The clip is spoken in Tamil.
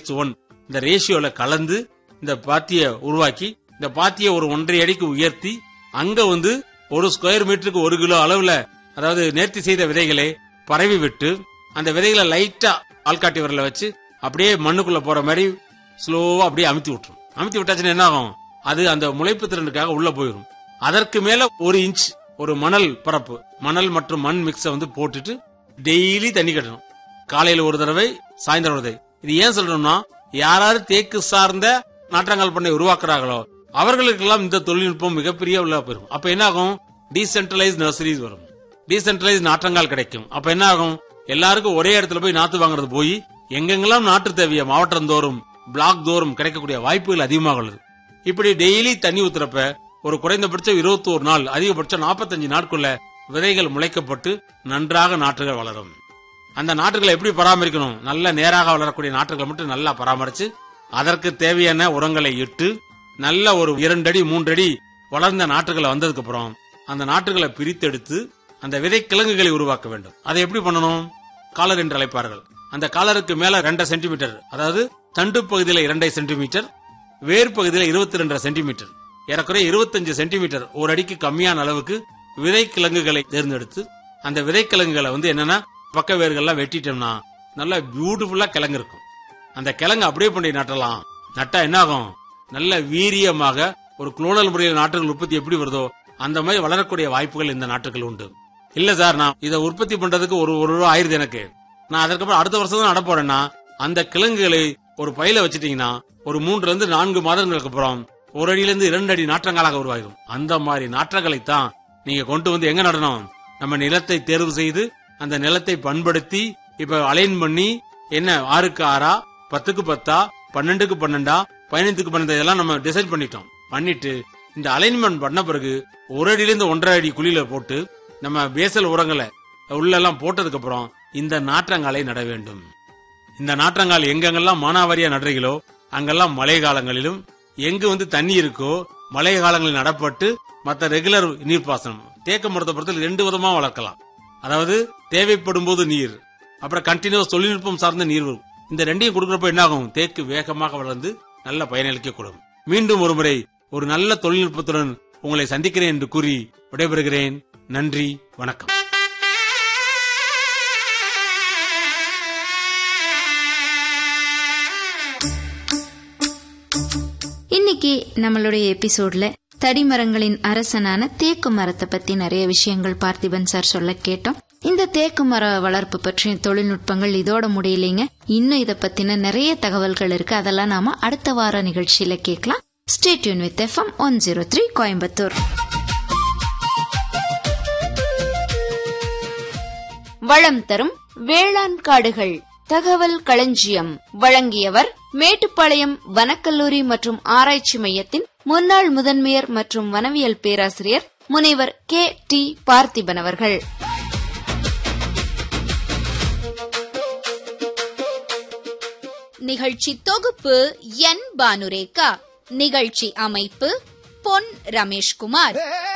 இஸ் ஒன் இந்த ரேஷியோல கலந்து இந்த பாத்திய உருவாக்கி இந்த பாத்திய ஒரு ஒன்றரை அடிக்கு உயர்த்தி அங்க வந்து ஒரு ஸ்கொயர் மீட்டருக்கு ஒரு கிலோ அளவுல அதாவது நேர்த்தி செய்த விதைகளை பரவி விட்டு அந்த விதைகளை லைட்டா ஆள்காட்டி விரல வச்சு அப்படியே மண்ணுக்குள்ள போற மாதிரி ஸ்லோவா அப்படியே அமுத்தி விட்டுரும் அமுத்தி விட்டாச்சுன்னா என்ன ஆகும் அது அந்த முளைப்பு திறனுக்காக உள்ள போயிடும் அதற்கு மேல ஒரு இன்ச் ஒரு மணல் பரப்பு மணல் மற்றும் மண் மிக்ஸ வந்து போட்டுட்டு டெய்லி தண்ணி கட்டணும் காலையில ஒரு தடவை சாயந்தரம் ஒரு தடவை இது ஏன் சொல்றோம்னா யாராரு தேக்கு சார்ந்த நாற்றங்கால் பண்ணை உருவாக்குறாங்களோ அவர்களுக்கெல்லாம் இந்த தொழில்நுட்பம் மிகப்பெரிய உள்ள போயிடும் அப்ப என்ன ஆகும் டீசென்ட்ரலைஸ் நர்சரிஸ் வரும் டீசென்ட்ரலைஸ் நாற்றங்கால் கிடைக்கும் அப்ப என்ன ஆகும் எல்லாருக்கும் ஒரே இடத்துல போய் நாத்து வாங்குறது போய் எங்கெங்கெல்லாம் நாட்டு தேவைய மாவட்டம் தோறும் பிளாக் தோறும் கிடைக்கக்கூடிய வாய்ப்புகள் அதிகமாக உள்ளது இப்படி டெய்லி தண்ணி ஊத்துறப்ப ஒரு குறைந்தபட்சம் இருபத்தோரு நாள் அதிகபட்சம் நாற்பத்தஞ்சு நாட்குள்ள விதைகள் முளைக்கப்பட்டு நன்றாக நாற்றுகள் வளரும் அந்த நாற்றுகளை எப்படி பராமரிக்கணும் நல்ல நேராக வளரக்கூடிய நாற்றுகளை மட்டும் நல்லா பராமரிச்சு அதற்கு தேவையான உரங்களை இட்டு நல்ல ஒரு இரண்டு அடி மூன்று அடி வளர்ந்த நாற்றுகளை வந்ததுக்கு அப்புறம் அந்த நாற்றுகளை பிரித்தெடுத்து அந்த விதை கிழங்குகளை உருவாக்க வேண்டும் அதை எப்படி பண்ணணும் காலர் என்று அழைப்பார்கள் அந்த காலருக்கு மேல ரெண்டரை சென்டிமீட்டர் அதாவது தண்டு பகுதியில இரண்டரை சென்டிமீட்டர் வேர் பகுதியில இருபத்தி ரெண்டரை சென்டிமீட்டர் ஏறக்குறைய இருபத்தஞ்சு சென்டிமீட்டர் ஒரு அடிக்கு கம்மியான அளவுக்கு விதை கிழங்குகளை தேர்ந்தெடுத்து அந்த விதை கிழங்குகளை வந்து என்னன்னா பக்க வேர்கள்லாம் வெட்டிட்டோம்னா நல்லா பியூட்டிஃபுல்லா கிழங்கு இருக்கும் அந்த கிழங்கு அப்படியே பண்ணி நட்டலாம் நட்டா என்ன ஆகும் நல்ல வீரியமாக ஒரு குளோனல் முறையில் நாட்டுகள் உற்பத்தி எப்படி வருதோ அந்த மாதிரி வளரக்கூடிய வாய்ப்புகள் இந்த நாட்டுகள் உண்டு இல்ல சார் நான் இதை உற்பத்தி பண்றதுக்கு ஒரு ஒரு ரூபா ஆயிருது எனக்கு நான் அதற்கப்புறம் அடுத்த வருஷம் தான் நடப்போறேன்னா அந்த கிழங்குகளை ஒரு பையில வச்சிட்டீங்கன்னா ஒரு மூன்றுல இருந்து நான்கு மாதங்களுக்கு அப்புறம் ஒரு அடியில இருந்து இரண்டு அடி நாற்றங்களாக உருவாகும் அந்த மாதிரி நாற்றங்களை தான் நீங்க கொண்டு வந்து எங்க நடணும் நம்ம நிலத்தை தேர்வு செய்து அந்த நிலத்தை பண்படுத்தி இப்ப அலைன் பண்ணி என்ன ஆறுக்கு ஆறா பத்துக்கு பத்தா பன்னெண்டுக்கு பன்னெண்டா பதினைந்துக்கு பன்னெண்டு இதெல்லாம் நம்ம டிசைட் பண்ணிட்டோம் பண்ணிட்டு இந்த அலைன்மெண்ட் பண்ண பிறகு ஒரு அடியில இருந்து ஒன்றரை அடி குழியில போட்டு நம்ம பேசல் உரங்களை உள்ள எல்லாம் போட்டதுக்கு அப்புறம் இந்த நாற்றங்காலை நட வேண்டும் இந்த நாற்றங்கால் எங்கெங்கெல்லாம் மானாவாரியா நடுறீங்களோ அங்கெல்லாம் மழை காலங்களிலும் எங்கு வந்து தண்ணி இருக்கோ மழை காலங்களில் நடப்பட்டு மற்ற ரெகுலர் நீர்ப்பாசனம் தேக்க மரத்தை பொறுத்தவரை ரெண்டு விதமா வளர்க்கலாம் அதாவது தேவைப்படும் போது நீர் அப்புறம் கண்டினியூஸ் தொழில்நுட்பம் சார்ந்த நீர் வரும். இந்த ரெண்டையும் கொடுக்கறப்ப என்ன ஆகும் தேக்கு வேகமாக வளர்ந்து நல்ல பயனளிக்க கூடும் மீண்டும் ஒருமுறை ஒரு நல்ல தொழில்நுட்பத்துடன் உங்களை சந்திக்கிறேன் என்று கூறி விடைபெறுகிறேன் நன்றி வணக்கம் இன்னைக்கு நம்மளுடைய எபிசோட்ல தடிமரங்களின் அரசனான தேக்கு மரத்தை பத்தி நிறைய விஷயங்கள் பார்த்திபன் சார் சொல்ல கேட்டோம் இந்த தேக்கு மர வளர்ப்பு பற்றிய தொழில்நுட்பங்கள் இதோட முடியலைங்க இன்னும் இத பத்தின நிறைய தகவல்கள் இருக்கு அதெல்லாம் நாம அடுத்த வார நிகழ்ச்சியில கேட்கலாம் stay tuned with FM one zero three Coimbatore வளம் தரும் வேளாண் காடுகள் தகவல் களஞ்சியம் வழங்கியவர் மேட்டுப்பாளையம் வனக்கல்லூரி மற்றும் ஆராய்ச்சி மையத்தின் முன்னாள் முதன்மையர் மற்றும் வனவியல் பேராசிரியர் முனைவர் கே டி பார்த்திபன் அவர்கள் நிகழ்ச்சி தொகுப்பு என் பானுரேகா நிகழ்ச்சி அமைப்பு பொன் ரமேஷ்குமார்